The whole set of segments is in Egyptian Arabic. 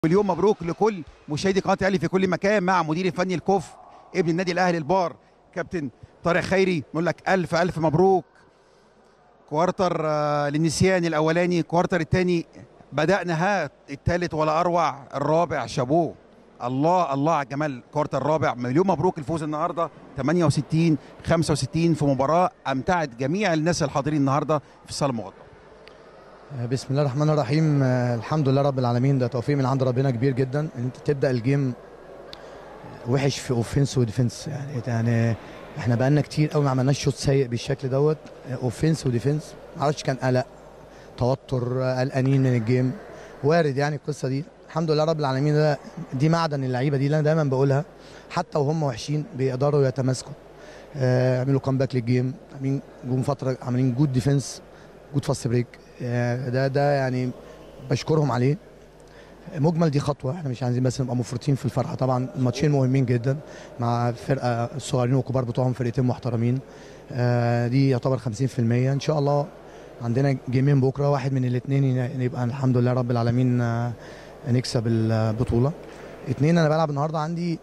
واليوم مبروك لكل مشاهدي قناه الاهلي في كل مكان مع مدير الفني الكوف ابن النادي الاهلي البار كابتن طارق خيري نقول لك الف الف مبروك كوارتر آه، للنسيان الاولاني كوارتر الثاني بدانا ها الثالث ولا اروع الرابع شابوه الله الله على الجمال كوارتر الرابع مليون مبروك الفوز النهارده 68 65 في مباراه امتعت جميع الناس الحاضرين النهارده في الصاله المغطاه بسم الله الرحمن الرحيم آه، الحمد لله رب العالمين ده توفيق من عند ربنا كبير جدا ان انت تبدا الجيم وحش في اوفنس وديفنس يعني يعني احنا بقالنا كتير قوي ما عملناش شوط سيء بالشكل دوت اوفنس وديفنس ما اعرفش كان قلق توتر آه، قلقانين من الجيم وارد يعني القصه دي الحمد لله رب العالمين ده دي معدن اللعيبه دي اللي انا دايما بقولها حتى وهم وحشين بيقدروا يتماسكوا آه، يعملوا كامباك للجيم عاملين جم فتره عاملين جود ديفنس جود فاست بريك آه، ده ده يعني بشكرهم عليه مجمل دي خطوه احنا مش عايزين بس نبقى مفرطين في الفرحه طبعا الماتشين مهمين جدا مع فرقه الصغيرين والكبار بتوعهم فرقتين محترمين آه، دي يعتبر 50% ان شاء الله عندنا جيمين بكره واحد من الاثنين يبقى الحمد لله رب العالمين آه، نكسب البطوله اتنين انا بلعب النهارده عندي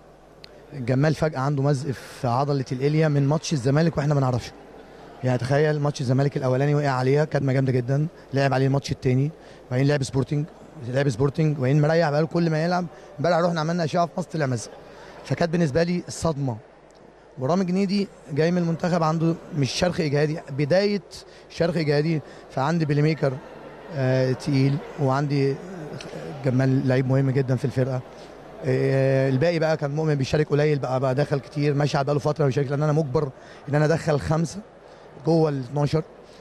جمال فجاه عنده مزق في عضله الاليا من ماتش الزمالك واحنا ما نعرفش يعني تخيل ماتش الزمالك الاولاني وقع عليها كدمه جامده جدا لعب عليه الماتش الثاني وبعدين لعب سبورتنج لعب سبورتنج وبعدين مريح بقاله كل ما يلعب امبارح رحنا عملنا اشعه في مصر طلع مزق فكانت بالنسبه لي الصدمه ورامي جنيدي جاي من المنتخب عنده مش شرخ اجهادي بدايه شرخ اجهادي فعندي بلاي ميكر آه تقيل وعندي جمال لعيب مهم جدا في الفرقه آه، الباقي بقى كان مؤمن بيشارك قليل بقى بقى دخل كتير ماشي بقى له فتره بيشارك لان انا مجبر ان انا ادخل خمسه جوه ال 12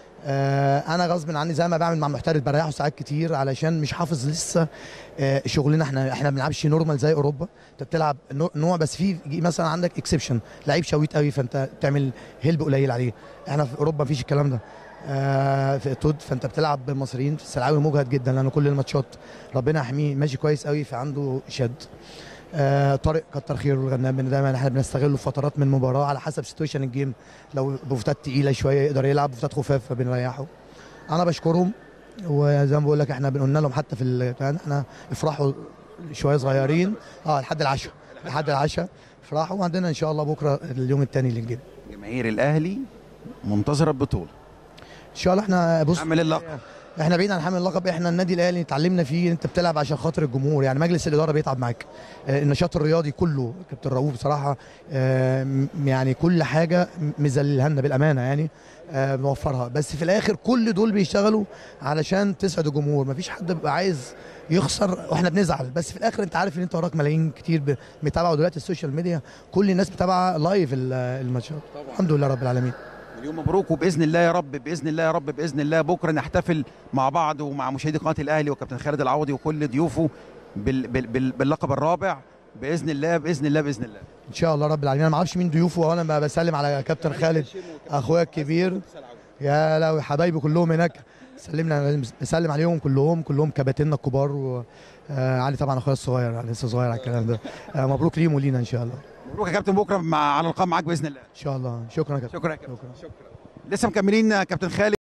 آه انا غصب عني زي ما بعمل مع محترف بريحه ساعات كتير علشان مش حافظ لسه آه شغلنا احنا احنا ما بنلعبش نورمال زي اوروبا انت بتلعب نوع- نوع بس في مثلا عندك اكسبشن لعيب شويت قوي فانت بتعمل هيلب قليل عليه احنا في اوروبا مفيش الكلام ده آه في تود فانت بتلعب بالمصريين السلعاوي مجهد جدا لان كل الماتشات ربنا يحميه ماشي كويس قوي فعنده شد آه طارق كتر خيره الغنام إن دايما احنا بنستغله في فترات من المباراه على حسب سيتويشن الجيم لو بوفتات تقيله شويه يقدر يلعب بوفتات خفاف فبنريحه انا بشكرهم وزي ما بقول لك احنا بنقولنا لهم حتى في ال- كان احنا افرحوا شويه صغيرين اه لحد العشاء لحد العشاء افرحوا وعندنا ان شاء الله بكره اليوم الثاني للجيم جماهير الاهلي منتظره البطوله ان شاء الله احنا بص عمل اللقب احنا بعيد عن حامل اللقب احنا النادي الاهلي اتعلمنا فيه انت بتلعب عشان خاطر الجمهور يعني مجلس الاداره بيتعب معاك اه، النشاط الرياضي كله كابتن رؤوف بصراحه اه، م- يعني كل حاجه م- مذللها لنا بالامانه يعني اه، بنوفرها بس في الاخر كل دول بيشتغلوا علشان تسعد الجمهور مفيش حد بيبقى عايز يخسر واحنا بنزعل بس في الاخر انت عارف ان انت وراك ملايين كتير ب- متابعه دلوقتي السوشيال ميديا كل الناس متابعه لايف ال- الماتشات الحمد لله رب العالمين مليون مبروك وباذن الله يا رب باذن الله يا رب باذن الله بكره نحتفل مع بعض ومع مشاهدي قناه الاهلي وكابتن خالد العوضي وكل ضيوفه بال بال بال باللقب الرابع باذن الله باذن الله باذن الله ان شاء الله رب العالمين انا ما اعرفش مين ضيوفه وانا ب- بسلم على كابتن خالد اخويا الكبير يا لو حبايبي كلهم هناك سلمنا بسلم عليهم كلهم كلهم كباتننا الكبار وعلي طبعا اخويا الصغير يعني لسه صغير على الكلام ده آه، مبروك ليهم ولينا ان شاء الله مبروك يا كابتن بكره مع على اللقاء معاك باذن الله ان شاء الله شكرا يا كابتن شكرا يا كابتن شكرا شكرا لسه مكملين كابتن خالد